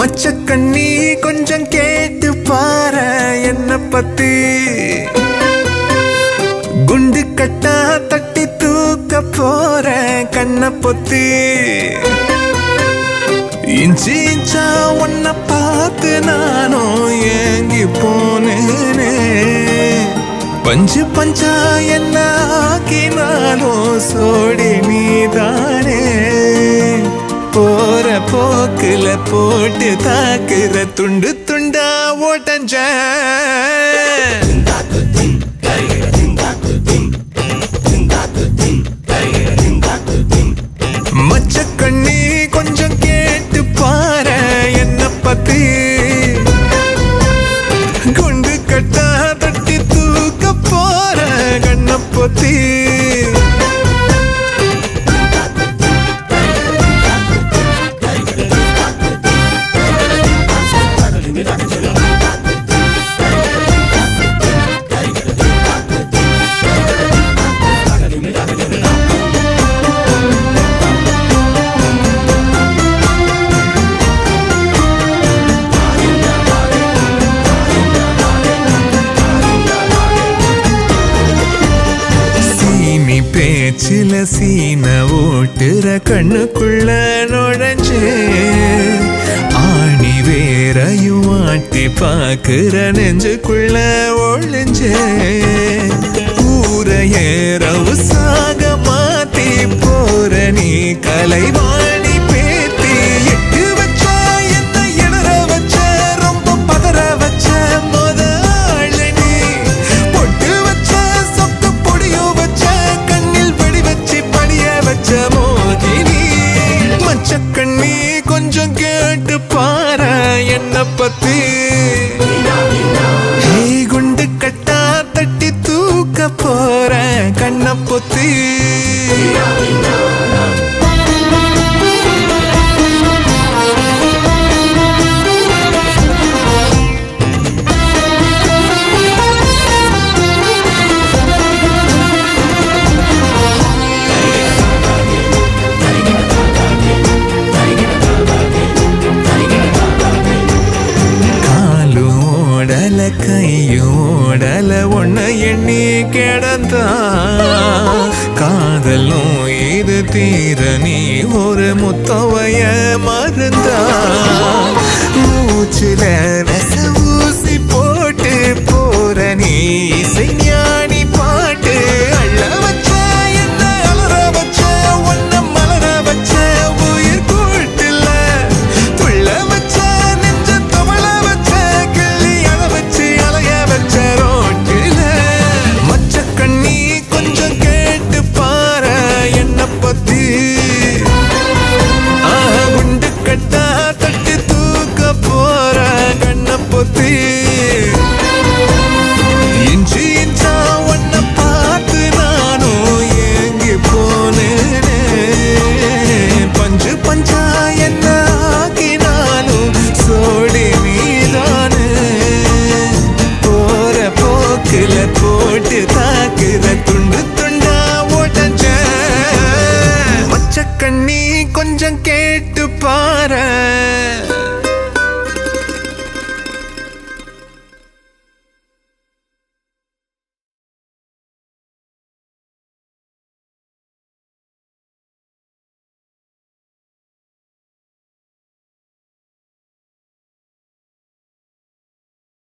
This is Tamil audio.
மச்ச கண்ணி கொஞ்சம் கேட்டு பாரு என்ன பத்தி குண்டு கட்டா தட்டி தூக்க போற கண்ண பொத்தி இன்ச்சு இன்ச்சா உன்னை பார்த்து நானும் ஏங்கி போனேனே பஞ்சு பஞ்சா என்ன ஆக்கினாலும் சோடி நீதானே போற போக்குல போட்டு தாக்குற துண்டு துண்டா ஓட்டஞ்ச மச்ச கண்ணி கொஞ்சம் கேட்டு பாரு என்ன பத்தி குண்டு கட்டா தட்டி தூக்க போற கண்ண பொத்தி சீனி பேச்சில சீன ஓட்டுற கண்ணுக்குள்ள நுழைஞ்சே ஆணி வேறையும் ஆட்டி பாக்குற நெஞ்சுக்குள்ள ஒழிஞ்சே ஊரையேறவு சாக மாத்தி போற நீ கலைவாணி பேத்தி எட்டு வச்ச என்ன இடற வச்ச ரொம்ப பதற வச்ச முதல் நீ பொட்டு வச்ச சொக்கு பொடியும் வச்ச கண்ணில் வெடி வச்சு படிய வச்ச மோகினி மச்ச கண்ணி கொஞ்சம் கேட்டு பாரு என்ன பத்தி ஹே, குண்டு கட்டா தட்டி தூக்க போற கண்ண பொத்தி காலும் ஓடல கையும் ஓடல ஒன்ன எண்ணி கிடந்தா காதலும் இது தீர நீ ஒரு முத்தவைய மருந்தா மூச்சுல ரச ஊசி போட்டு போற நீ இசை ஞானி பாட்டு அள்ள வச்ச என்ன அலற வச்ச ஒன்ன மலர வச்ச உயிர் கூட்டுல துள்ள வச்ச நெஞ்ச தவள வச்ச கிள்ளி அழ வச்சு அலைய வச்ச ரோட்டில மச்ச கண்ணி கொஞ்சம் கேட்டு பாரு என்ன பத்தி ஆஹா, குண்டு கட்டா தட்டி தூக்க போற கண்ண பொத்தி இஞ்சி இஞ்சா உன்னை பார்த்து நானும் ஏங்கி போனேனே பஞ்சு பஞ்சா என்ன ஆக்கினாலும் சோடி நீதானே போற போக்குல போட்டு தாக்குற துண்டு துண்டா ஓட்டஞ்ச மச்ச கண்ணி கொஞ்சம் கேட்டு பாரு